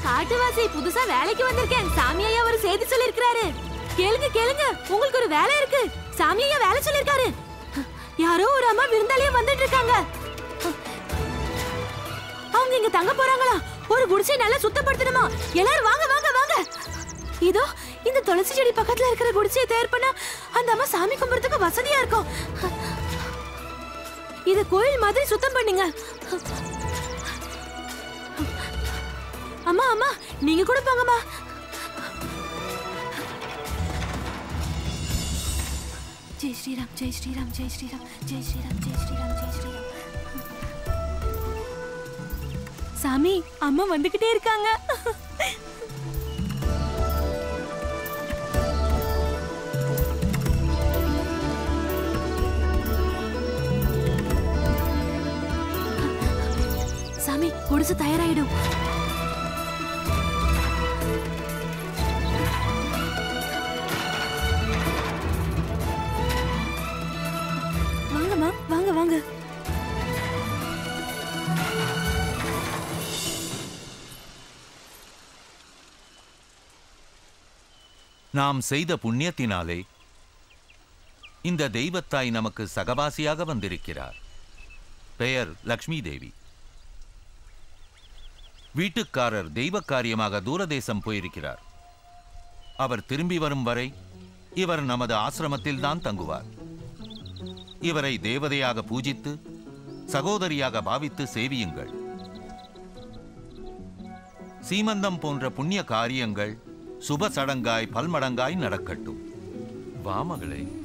காட்டுவாசி புதுசா வேலைக்கு வந்திருக்கேன் சாமி ஐயா ஒரு செய்தி சொல்லிருக்காரு கேளுங்க கேளுங்க உங்களுக்கு ஒரு வேலை இருக்கு சாமி ஐயா வேலை சொல்லிருக்காரு யாரோ ஒரு அம்மா விருந்தாளியா வந்துட்டு இருக்காங்க அவங்க இங்க தங்க போறாங்களா ஒரு குடிசை நல்லா சுத்தப்படுத்தணுமா எல்லாரும் வாங்க வாங்க வாங்க இதோ இந்த துளசி செடி பக்கத்துல இருக்கிற குடிசையை தயார் பண்ணா அந்த அம்மா சாமி கும்பிடுறதுக்கு வசதியா இருக்கும் இத கோயில் மாதிரி சுத்தம் பண்ணுங்க அம்மா அம்மா நீங்க கூட போங்கம்மா ஜெய் ஸ்ரீராம் ஜெய் ஸ்ரீராம் ஜெய் ஸ்ரீராம் ஜெய் ஸ்ரீராம் ஜெய் ஸ்ரீராம் ஜெய் ஸ்ரீராம் சாமி அம்மா வந்துகிட்டே இருக்காங்க சாமி குடிசை தயாராயிடும் வாங்கம்மா வாங்க வாங்க நாம் செய்த புண்ணியத்தினாலே இந்த தெய்வத்தாய் நமக்கு சகவாசியாக வந்திருக்கிறார் பெயர் லக்ஷ்மி தேவி வீட்டுக்காரர் தெய்வ காரியமாக தூரதேசம் போயிருக்கிறார் அவர் திரும்பி வரும் வரை இவர் நமது ஆசிரமத்தில் தான் தங்குவார் இவரை தேவதையாக பூஜித்து சகோதரியாக பாவித்து சேவியுங்கள் சீமந்தம் போன்ற புண்ணிய காரியங்கள் சுப சடங்காய் பல்மடங்காய் நடக்கட்டும் வா மகளே